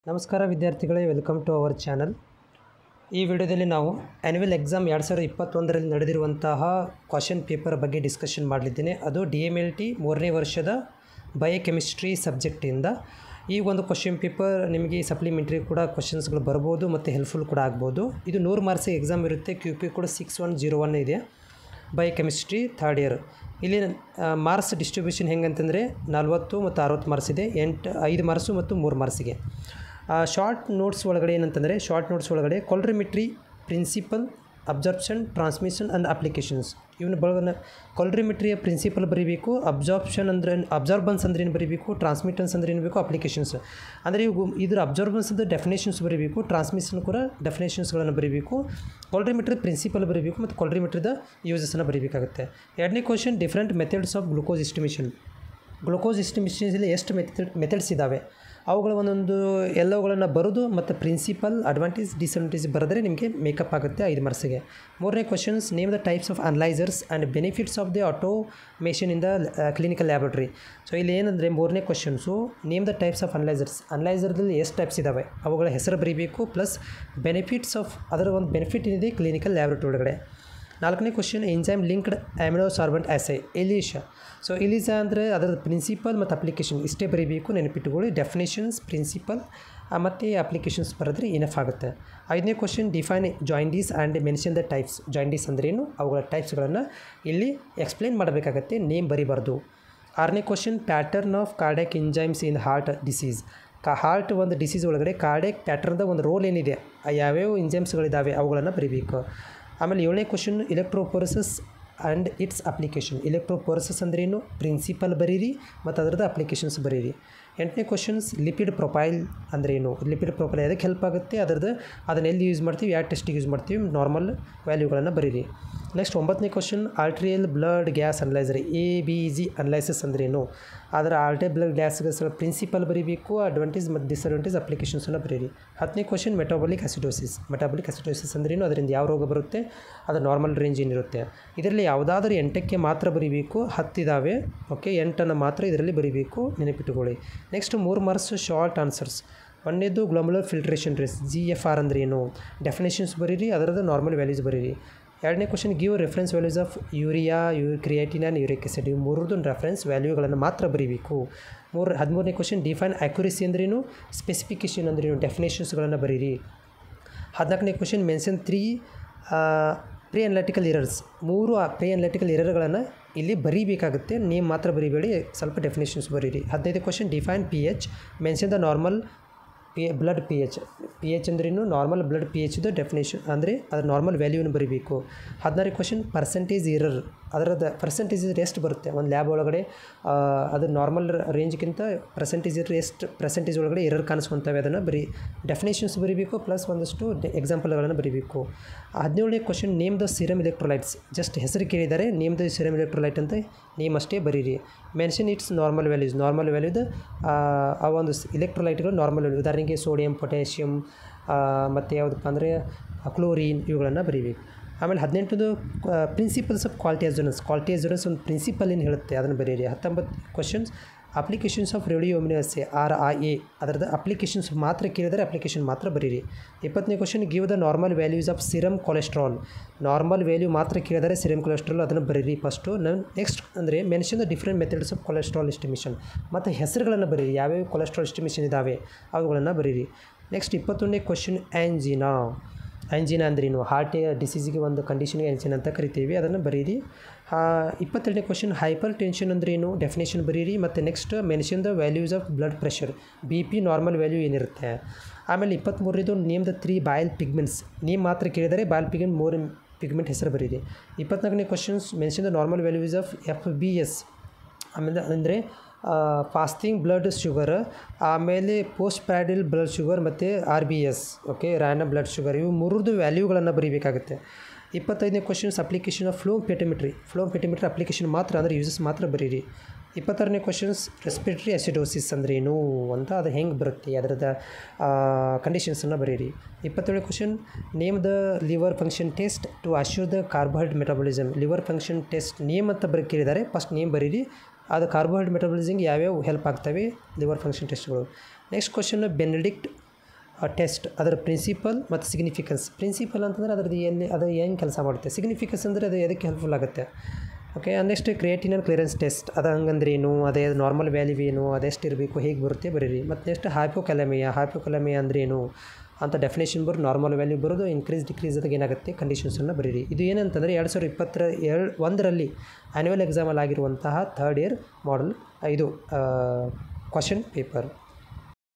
ನಮಸ್ಕಾರ ವಿದ್ಯಾರ್ಥಿಗಳೇ welcome to our channel ಈ ವಿಡಿಯೋದಲ್ಲಿ ನಾವು ಆ್ಯನ್ಯುವಲ್ ಎಕ್ಸಾಮ್ ಎರಡು ಸಾವಿರದ ಇಪ್ಪತ್ತೊಂದರಲ್ಲಿ ನಡೆದಿರುವಂತಹ ಕ್ವಶನ್ ಪೇಪರ್ ಬಗ್ಗೆ ಡಿಸ್ಕಷನ್ ಮಾಡಲಿದ್ದೇನೆ ಅದು ಡಿ ಎಮ್ ಎಲ್ ಟಿ ಮೂರನೇ ವರ್ಷದ ಬಯೋಕೆಮಿಸ್ಟ್ರಿ ಸಬ್ಜೆಕ್ಟಿಂದ ಈ ಒಂದು ಕ್ವಶನ್ ಪೇಪರ್ ನಿಮಗೆ ಸಪ್ಲಿಮೆಂಟ್ರಿ ಕೂಡ ಕ್ವಶನ್ಸ್ಗಳು ಬರ್ಬೋದು ಮತ್ತು ಹೆಲ್ಪ್ಫುಲ್ ಕೂಡ ಆಗ್ಬೋದು ಇದು ನೂರು ಮಾರ್ಕ್ಸಿಗೆ ಎಕ್ಸಾಮ್ ಇರುತ್ತೆ ಕ್ಯೂ ಪಿ ಕೂಡ ಸಿಕ್ಸ್ ಒನ್ ಜೀರೋ ಒನ್ ಇದೆ ಬಯೋಕೆಮಿಸ್ಟ್ರಿ ಥರ್ಡ್ ಇಯರ್ ಇಲ್ಲಿ ಮಾರ್ಕ್ಸ್ ಡಿಸ್ಟ್ರಿಬ್ಯೂಷನ್ ಹೆಂಗಂತಂದರೆ ನಲ್ವತ್ತು ಮತ್ತು ಅರವತ್ತು ಮಾರ್ಕ್ಸ್ ಇದೆ ಎಂಟು ಐದು ಮಾರ್ಕ್ಸು ಮತ್ತು ಮೂರು ಮಾರ್ಕ್ಸಿಗೆ ಶಾರ್ಟ್ ನೋಟ್ಸ್ ಒಳಗಡೆ ಏನಂತಂದರೆ ಶಾರ್ಟ್ ನೋಟ್ಸ್ ಒಳಗಡೆ colorimetry principle absorption transmission and applications ಇವನ್ನ ಬಳಗನ ಕೊಲ್ರಿಮಿಟ್ರಿಯ ಪ್ರಿನ್ಸಿಪಲ್ ಬರೀಬೇಕು ಅಬ್ಸಾರ್ಪ್ಷನ್ ಅಂದರೆ ಅಬ್ಸಾರ್ಬನ್ಸ್ ಅಂದ್ರೆ ಏನು ಬರೀಬೇಕು ಟ್ರಾನ್ಸ್ಮಿಟನ್ಸ್ ಅಂದ್ರೆ ಏನು ಬೇಕು ಅಪ್ಲಿಕೇಶನ್ಸ್ ಅಂದರೆ ಇವು ಇದ್ರ ಅಬ್ಸಾರ್ಬನ್ಸ್ ಅಂದರೆ ಡೆಫಿನೇಷನ್ಸ್ ಬರೀಬೇಕು ಟ್ರಾನ್ಸ್ಮಿಷನ್ ಕೂಡ ಡೆಫಿನೇಷನ್ಸ್ಗಳನ್ನು ಬರೀಬೇಕು ಕೊಲ್ರಿಮಿಟ್ರಿ ಪ್ರಿನ್ಸಿಪಲ್ ಬರೀಬೇಕು ಮತ್ತು ಕೊಲ್ರಿಮಿಟ್ರಿದ ಯೂಸಸನ್ನು ಬರೀಬೇಕಾಗುತ್ತೆ ಎರಡನೇ question different methods of glucose estimation ಗ್ಲುಕೋಸ್ ಎಸ್ಟಿಮೇಷನ್ಸಲ್ಲಿ ಎಷ್ಟು ಮೆಥಡ್ ಮೆಥಡ್ಸ್ ಇದ್ದಾವೆ ಅವುಗಳ ಒಂದೊಂದು ಎಲ್ಲವುಗಳನ್ನು ಬರೋದು ಮತ್ತು ಪ್ರಿನ್ಸಿಪಲ್ ಅಡ್ವಾಂಟೇಜ್ ಡಿಸಡ್ವಾಂಟೇಜ್ ಬರೆದರೆ ನಿಮಗೆ ಮೇಕಪ್ ಆಗುತ್ತೆ ಐದು ಮಾರ್ಕ್ಸಿಗೆ ಮೂರನೇ questions name the types of analysers and benefits of the automation in the clinical laboratory so ಇಲ್ಲಿ ಏನಂದರೆ ಮೂರನೇ questions name the types of analysers ಅನಲೈಸರ್ದಲ್ಲಿ ಎಷ್ಟು ಟೈಪ್ಸ್ ಇದ್ದಾವೆ ಅವುಗಳ ಹೆಸರು ಬರೀಬೇಕು ಪ್ಲಸ್ ಬೆನಿಫಿಟ್ಸ್ ಆಫ್ ಅದರ ಒಂದು ಬೆನಿಫಿಟ್ ಏನಿದೆ ಕ್ಲಿನಿಕಲ್ ಲ್ಯಾಬ್ರೇಟರಿ ಒಳಗಡೆ ನಾಲ್ಕನೇ question enzyme linked immunosorbent assay ELISA so ELISA ಅಂದರೆ ಅದರ ಪ್ರಿನ್ಸಿಪಲ್ ಮತ್ತು ಅಪ್ಲಿಕೇಶನ್ ಇಷ್ಟೇ ಬರೀಬೇಕು ನೆನಪಿಟ್ಟುಕೊಳ್ಳಿ ಡೆಫಿನೇಷನ್ಸ್ ಪ್ರಿನ್ಸಿಪಲ್ ಮತ್ತು ಅಪ್ಲಿಕೇಶನ್ಸ್ ಬರೆದ್ರೆ ಇನಫ್ ಆಗುತ್ತೆ ಐದನೇ question define jaundice and mention the types jaundice ಅಂದ್ರೇನು ಅವುಗಳ ಟೈಪ್ಸ್ಗಳನ್ನು ಇಲ್ಲಿ ಎಕ್ಸ್ಪ್ಲೇನ್ ಮಾಡಬೇಕಾಗತ್ತೆ ನೇಮ್ ಬರಿಬಾರ್ದು ಆರನೇ question pattern of cardiac enzymes in heart disease ಕಾ ಹಾರ್ಟ್ ಒಂದು ಡಿಸೀಸ್ ಒಳಗಡೆ ಕಾರ್ಡ್ಯಾಕ್ ಪ್ಯಾಟರ್ನ್ದ ಒಂದು ರೋಲ್ ಏನಿದೆ ಯಾವ್ಯಾವ ಇಂಜೈಮ್ಸ್ಗಳಿದ್ದಾವೆ ಅವುಗಳನ್ನು ಬರೀಬೇಕು ಆಮೇಲೆ ಏಳನೇ question electrophoresis and its application electrophoresis ಅಂದ್ರೇನು ಪ್ರಿನ್ಸಿಪಲ್ ಬರೀರಿ ಮತ್ತು ಅದರದ್ದು ಅಪ್ಲಿಕೇಶನ್ಸ್ ಬರೀರಿ ಎಂಟನೇ ಕ್ವಶನ್ಸ್ ಲಿಪಿಡ್ ಪ್ರೊಫೈಲ್ ಅಂದ್ರೇನು ಲಿಪಿಡ್ ಪ್ರೊಫೈಲ್ ಅದಕ್ಕೆ ಹೆಲ್ಪ್ ಆಗುತ್ತೆ ಅದರದ್ದು ಅದನ್ನ ಎಲ್ಲಿ ಯೂಸ್ ಮಾಡ್ತೀವಿ ಯಾವ ಟೆಸ್ಟಿಗೆ ಯೂಸ್ ಮಾಡ್ತೀವಿ ನಾರ್ಮಲ್ ವ್ಯಾಲ್ಯೂಗಳನ್ನು ಬರೀರಿ ನೆಕ್ಸ್ಟ್ ಒಂಬತ್ತನೇ question arterial blood gas analyser A B G analysis ಅಂದ್ರೇನು ಅದರ ಆಲ್ಟೆ ಬ್ಲಡ್ ಗ್ಯಾಸ್ ಪ್ರಿನ್ಸಿಪಲ್ ಬರೀಬೇಕು ಅಡ್ವಾಂಟೇಜ್ ಮತ್ತು ಡಿಸ್ಅಡ್ವಾಂಟೇಜ್ ಅಪ್ಲಿಕೇಶನ್ಸನ್ನು ಬರೀರಿ ಹತ್ತನೇ question metabolic acidosis metabolic acidosis ಅಂದ್ರೇನು ಅದರಿಂದ ಯಾವ ರೋಗ ಬರುತ್ತೆ ಅದು ನಾರ್ಮಲ್ ರೇಂಜ್ ಏನಿರುತ್ತೆ ಇದರಲ್ಲಿ ಯಾವುದಾದ್ರೂ ಎಂಟಕ್ಕೆ ಮಾತ್ರ ಬರೀಬೇಕು ಹತ್ತಿದ್ದಾವೆ ಓಕೆ ಎಂಟನ್ನು ಮಾತ್ರ ಇದರಲ್ಲಿ ಬರೀಬೇಕು ನೆನಪಿಟ್ಟುಕೊಳ್ಳಿ ನೆಕ್ಸ್ಟ್ ಮೂರು ಮಾರ್ಕ್ಸ್ ಶಾರ್ಟ್ ಆನ್ಸರ್ಸ್ ಒಂದೇದು glomerular filtration rates G F R ಅಂದ್ರೆ ಏನು ಡೆಫಿನೇಷನ್ಸ್ ಬರೀರಿ ಅದರದ್ದು ನಾರ್ಮಲ್ ವ್ಯಾಲ್ಯೂಸ್ ಬರೀರಿ ಎರಡನೇ question give reference values of urea U creatinine and uric acid ಇವು ಮೂರದ್ದು ರೆಫರೆನ್ಸ್ ವ್ಯಾಲ್ಯೂಗಳನ್ನು ಮಾತ್ರ ಬರೀಬೇಕು ಮೂರು ಹದಿಮೂರನೇ ಕ್ವಶನ್ ಡಿಫೈನ್ ಆ್ಯಕ್ಯುರಸಿ ಅಂದ್ರೇನು ಸ್ಪೆಸಿಫಿಕೇಷನ್ ಅಂದ್ರೇನು ಡೆಫಿನೇಷನ್ಸ್ಗಳನ್ನು ಬರೀರಿ ಹದಿನಾಲ್ಕನೇ question mention three pre analytical errors ಮೂರು ಪ್ರೀ ಅನಲಿಟಿಕಲ್ ಎರರ್ಗಳನ್ನು ಇಲ್ಲಿ ಬರೀಬೇಕಾಗುತ್ತೆ ನೇಮ್ ಮಾತ್ರ ಬರೀಬೇಡಿ ಸ್ವಲ್ಪ ಡೆಫಿನೇಷನ್ಸ್ ಬರೀರಿ ಹದಿನೈದು question define P H mention the normal P blood P H P H ಅಂದ್ರೇನು ನಾರ್ಮಲ್ ಬ್ಲಡ್ ಪಿ ಎಚ್ದು ಡೆಫಿನೇಷನ್ ಅಂದರೆ ಅದ್ರ ನಾರ್ಮಲ್ ವ್ಯಾಲ್ಯೂನ ಬರೀಬೇಕು ಹದಿನಾರು ಕ್ವಶನ್ ಪರ್ಸೆಂಟೇಜ್ ಎರರ್ ಅದರದ್ದು ಪರ್ಸೆಂಟೇಜ್ ಎಷ್ಟು ಬರುತ್ತೆ ಒಂದು ಲ್ಯಾಬ್ ಒಳಗಡೆ ಅದು ನಾರ್ಮಲ್ ರೇಂಜ್ಗಿಂತ ಪರ್ಸೆಂಟೇಜ್ ಎಷ್ಟು ಪರ್ಸೆಂಟೇಜ್ ಒಳಗಡೆ ಎರರ್ ಕಾಣಿಸ್ಕೊತವೆ ಅದನ್ನು ಬರೀ ಡೆಫಿನೇಷನ್ಸ್ ಬರೀಬೇಕು ಪ್ಲಸ್ ಒಂದಷ್ಟು ಎಕ್ಸಾಂಪಲ್ಗಳನ್ನು ಬರೀಬೇಕು ಹದಿನೇಳನೇ question name the serum electrolytes just ಹೆಸರು ಕೇಳಿದ್ದಾರೆ ನೇಮ್ ದ ಸಿರಮ್ ಎಲೆಕ್ಟ್ರೋಲೈಟ್ ಅಂತ ನೇಮ್ ಅಷ್ಟೇ ಬರೀರಿ mention its normal values normal ವ್ಯಾಲ್ಯೂದ ಆ ಒಂದು ಎಲೆಕ್ಟ್ರೋಲೈಟ್ಗಳು ನಾರ್ಮಲ್ ವ್ಯಾಲ್ಯೂ ಉದಾಹರಣೆಗೆ ಸೋಡಿಯಂ ಪೊಟ್ಯಾಷಿಯಮ್ ಮತ್ತು ಯಾವುದಪ್ಪ ಅಂದರೆ ಕ್ಲೋರಿನ್ ಇವುಗಳನ್ನು ಬರೀಬೇಕು ಆಮೇಲೆ ಹದಿನೆಂಟದು principles of quality assurance quality assurance ಒಂದು ಪ್ರಿನ್ಸಿಪಲ್ ಏನು ಹೇಳುತ್ತೆ ಅದನ್ನು ಬರೀರಿ ಹತ್ತೊಂಬತ್ತು questions applications of radioimmunoassay R ಆ ಎ ಅದರದ್ದು ಅಪ್ಲಿಕೇಶನ್ಸ್ ಮಾತ್ರ ಕೇಳಿದರೆ ಅಪ್ಲಿಕೇಶನ್ ಮಾತ್ರ ಬರೀರಿ ಇಪ್ಪತ್ತನೇ question give the normal values of serum cholesterol normal value ಮಾತ್ರ ಕೇಳಿದರೆ ಸಿರಮ್ ಕೊಲೆಸ್ಟ್ರಾಲ್ ಅದನ್ನು ಬರೀರಿ ಫಸ್ಟು ನಾನು ನೆಕ್ಸ್ಟ್ ಅಂದರೆ mention the different methods of cholesterol estimation ಮತ್ತು ಹೆಸರುಗಳನ್ನು ಬರೀರಿ ಯಾವ್ಯಾವ ಕೊಲೆಸ್ಟ್ರಾಲ್ ಎಸ್ಟಿಮೇಷನ್ ಇದ್ದಾವೆ ಅವುಗಳನ್ನು ಬರೀರಿ ನೆಕ್ಸ್ಟ್ ಇಪ್ಪತ್ತೊಂದನೇ ಕ್ವಶನ್ ಆ್ಯಂಜಿನಾ ಆ್ಯಂಜಿನಾ ಅಂದ್ರೇನು ಹಾರ್ಟ್ ಡಿಸೀಸಿಗೆ ಒಂದು ಕಂಡೀಷನ್ಗೆ ಆ್ಯಂಜಿನ್ ಅಂತ ಕರಿತೀವಿ ಅದನ್ನು ಬರೀರಿ ಇಪ್ಪತ್ತೆರಡನೇ ಕ್ವಶನ್ ಹೈಪರ್ ಟೆನ್ಷನ್ ಅಂದ್ರೇನು ಡೆಫಿನೇಷನ್ ಬರೀರಿ ಮತ್ತು next mention the values of blood pressure B P normal value ಏನಿರುತ್ತೆ ಆಮೇಲೆ ಇಪ್ಪತ್ತ್ಮೂರನೇದು name the three bile pigments name ಮಾತ್ರ ಕೇಳಿದರೆ ಬಾಯಲ್ ಪಿಗ್ಮೆಂಟ್ ಮೂರು ಪಿಗ್ಮೆಂಟ್ ಹೆಸರು ಬರೀರಿ ಇಪ್ಪತ್ನಾಲ್ಕನೇ questions mention the normal values of F B S ಆಮೇಲೆ ಅಂದರೆ ಫಾಸ್ಟಿಂಗ್ ಬ್ಲಡ್ ಶುಗರ್ ಆಮೇಲೆ ಪೋಸ್ಟ್ ಪ್ಯಾಡಿಲ್ ಬ್ಲಡ್ ಶುಗರ್ ಮತ್ತು R B S okay random blood sugar ಇವು ಮೂರದ್ದು ವ್ಯಾಲ್ಯೂಗಳನ್ನು ಬರೀಬೇಕಾಗುತ್ತೆ ಇಪ್ಪತ್ತೈದನೇ questions application of flame photometry flame photometry application ಮಾತ್ರ ಅಂದರೆ ಯೂಸಸ್ ಮಾತ್ರ ಬರೀರಿ ಇಪ್ಪತ್ತಾರನೇ ಕ್ವಶನ್ಸ್ ರೆಸ್ಪಿರೇಟರಿ ಅಸಿಡೋಸಿಸ್ ಅಂದ್ರೇನು ಅಂತ ಅದು ಹೆಂಗೆ ಬರುತ್ತೆ ಅದರದ ಕಂಡೀಷನ್ಸನ್ನು ಬರೀರಿ ಇಪ್ಪತ್ತೇಳನೇ question name the liver function test to assure the carbohydrate metabolism liver function test name ಅಂತ ಬರೀ ಕೇಳಿದ್ದಾರೆ ಫಸ್ಟ್ ನೇಮ್ ಬರೀರಿ ಅದು ಕಾರ್ಬೋಹೈಡ್ ಮೆಟಾಬಲಿಸಮ್ಗೆ ಯಾವ್ಯಾವ ಹೆಲ್ಪ್ ಆಗ್ತವೆ ಲಿವರ್ ಫಂಕ್ಷನ್ ಟೆಸ್ಟ್ಗಳು ನೆಕ್ಸ್ಟ್ ಕ್ವಶನ್ ಬೆನೆಡಿಕ್ಟ್ ಟೆಸ್ಟ್ ಅದರ ಪ್ರಿನ್ಸಿಪಲ್ ಮತ್ತು ಸಿಗ್ನಿಫಿಕೆನ್ಸ್ ಪ್ರಿನ್ಸಿಪಲ್ ಅಂತಂದರೆ ಅದರದ್ದು ಎಲ್ಲಿ ಅದು ಏನು ಕೆಲಸ ಮಾಡುತ್ತೆ ಸಿಗ್ನಿಫಿಕೆನ್ಸ್ ಅಂದರೆ ಅದು ಎದಕ್ಕೆ ಹೆಲ್ಪ್ಫುಲ್ ಆಗುತ್ತೆ okay next creatinine and clearance test ಅದು ಹಂಗಂದ್ರೆ ಏನು ಅದೇ ನಾರ್ಮಲ್ ವ್ಯಾಲ್ಯೂ ಏನು ಅದೆಷ್ಟು ಇರಬೇಕು ಹೇಗೆ ಬರುತ್ತೆ ಬರೀರಿ ಮತ್ತು ನೆಕ್ಸ್ಟ್ ಹೈಪೋಕಲಮಿಯಾ ಹೈಪೋಕಲಮಿಯಾ ಅಂದ್ರೆ ಏನು ಅಂತ ಡೆಫಿನೇಷನ್ ಬರೋ ನಾರ್ಮಲ್ ವ್ಯಾಲ್ಯೂ ಬರೋದು ಇನ್ಕ್ರೀಸ್ ಡಿಕ್ರೀಸ್ ಅದಾಗ ಏನಾಗುತ್ತೆ ಕಂಡೀಷನ್ಸನ್ನು ಬರೀರಿ ಇದು ಏನಂತಂದರೆ ಎರಡು ಸಾವಿರದ ಇಪ್ಪತ್ತರ ಎರಡು ಒಂದರಲ್ಲಿ ಆ್ಯನ್ಯುವಲ್ ಎಕ್ಸಾಮಲ್ಲಿ ಆಗಿರುವಂತಹ ಥರ್ಡ್ ಇಯರ್ ಮಾಡಲ್ ಇದು ಕ್ವಶನ್ ಪೇಪರ್